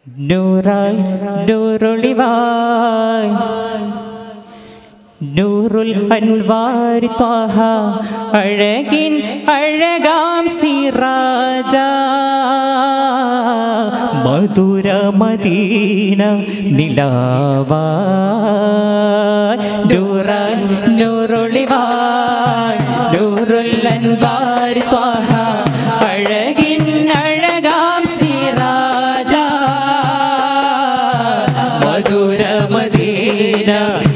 നൂറായി നൂറൊളിവായി നൂറുൽ അൻവാരി ത്വാഹ അഴകിൻ അഴകാം സിറാജ മധുര മദീന നിലാവ നൂറായി നൂറൊളിവായി നൂറുൽ അൻവാരി ത്വാഹ അഴകിൻ അഴകാം സിറാജ മധുര മദീന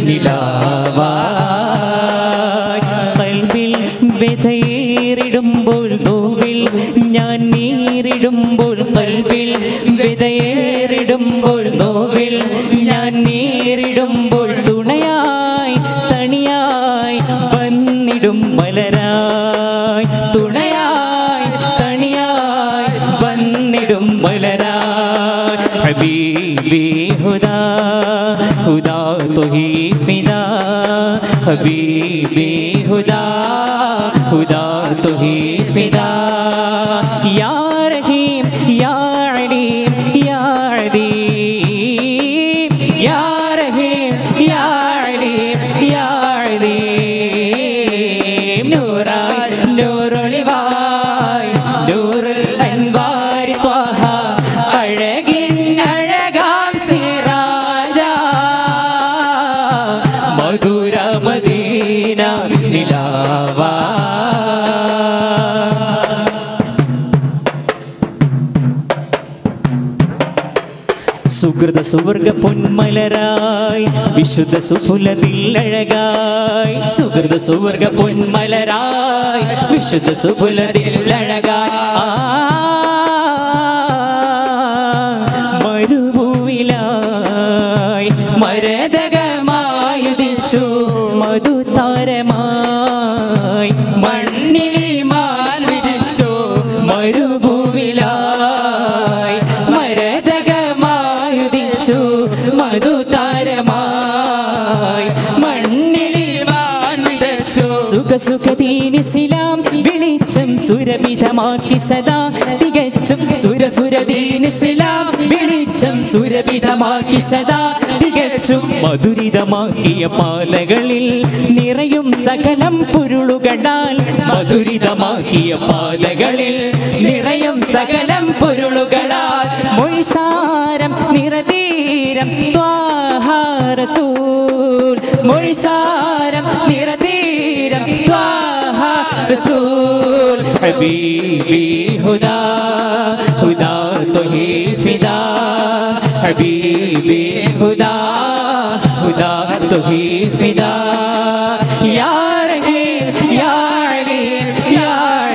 നിലാവായി കൽവിൽ വിതയേറിടുമ്പോൾ നോവിൽ ഞാൻ നീരിടുമ്പോൾ കൽവിൽ വിതയേറിടുമ്പോൾ നോവിൽ ഞാൻ നീരിടുമ്പോൾ തുണയായി തണിയായി വന്നിടും മലരായി തുണയായി തണിയായി വന്നിടും മലരായി ഹബീബി ഹുദാ ഹുദാ തുഹി ഫിദാ ഹബീബി ഹുദാ ഹുദാ തുഹി ഫിദാ യാ റഹീം യാ അലീം യാ അദീം യാ റഹീം യാ അലീം യാ അദീം നൂറായി നൂറൊളിവായി നൂറുൽ അൻവാരി ത്വാഹ അഴകിൻ അഴകാം സിറാജ മധുര മദീന നിലാവാ സുഹൃത സുവർഗ പൊന്മലരായി വിശുദ്ധ സുഫുലതിൽ അഴകായി സുഹൃത സുവർഗ പൊന്മലരായി വിശുദ്ധ സുഫുലതിൽ അഴകായി മരുഭൂവിലായി മരതകമായുദിച്ചു മധുതാരമായി മണ്ണിലിമാൻ വിധിച്ചു മരുഭൂവിലായി മരതകമായുദിച്ചു മധുതാരമായി മണ്ണിലിമാൻ വിതച്ചു സുഖ സുഖദീനിസ്ലാം വെളിച്ചം സുരഭിതമാക്കി സദാ തികച്ചും സുരസുരദീനിസ്ലാം വെളിച്ചം സുരഭിതമാക്കി സദാ തികച്ചും മധുരിതമാക്കിയ പാലകളിൽ നിറയും സകലം പൊരുളുകളാൽ മധുരിതമാക്കിയ പാലകളിൽ നിറയും സകലം പൊരുളുകളാൽ മൊഴിസാരം നിറതീരം ത്വാഹാരസൂൽ മൊഴിസാരം നിറതീരം ത്വാഹാരസൂൽ ഹബീബി ഹുദാ ഹുദാ തുഹി ഫിദാ ഹബീബി ഹുദാ ഹുദാ തുഹി ഫിദാ യാ റഹീം യാ അലീം യാ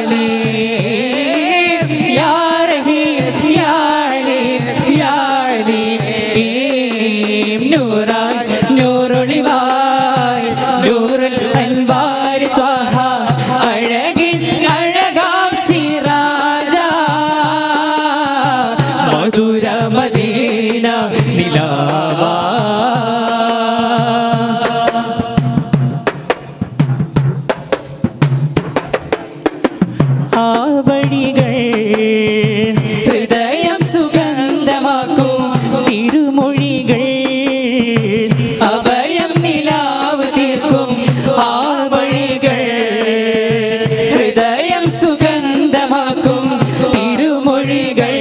അലീം യാ റഹീം യാ അലീം യാ അലീം നൂറായി നൂറൊളിവായി നൂറുൽ അൻവാരി ത്വാഹ അഴകിൻ അഴകാം സിറാജ മധുര മദീന നിലാവാ ആ വഴികൾ ഹൃദയം സുഗന്ധമാക്കും തിരുമൊഴികൾ അഭയം നിലാവ് തീർക്കും ആ വഴികൾ ഹൃദയം സുഗന്ധമാക്കും തിരുമൊഴികൾ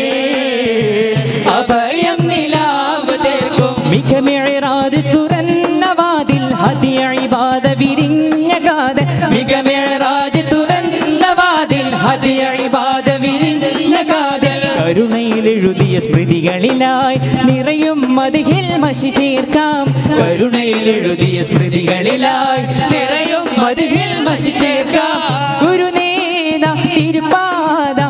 അഭയം നിലാവ് തീർക്കും മിക മിഴറാത് തുറന്ന വാതിൽ ഹദിയ ഇബാദ വിരിഞ്ഞ ഗാഥ മിക മിഴറാജ് തുറന്ന വാതിൽ ഹദിയ ഇബാദ വിരിഞ്ഞ കാതൽ കരുണയിൽ എഴുതിയ സ്മൃതികളിലായി നിറയും മതിഹിൽ മഷി ചേർക്കാം കരുണയിൽ എഴുതിയ സ്മൃതികളിലായി നിറയും മതിഹിൽ മഷി ചേർക്കാം ഗുരുനേന തിരുപാദ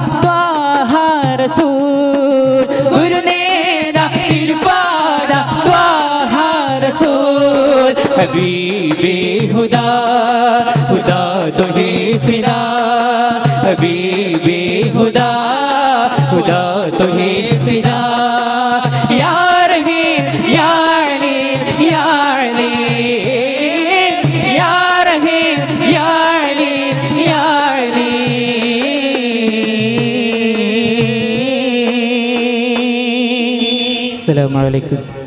ത്വാഹാരസൂൽ ഗുരുനേന തിരുപാദ ത്വാഹാരസൂൽ ഹബീബി ഹുദാ ഹുദാ തുഹി ഫിദാ ഹബീബി ഹുദാ ഹുദാ തുഹി ഫിദാ യാ റഹീം യാ അലീം യാ അലീം യാ റഹീം യാ അലീം യാ അലീം السلام عليكم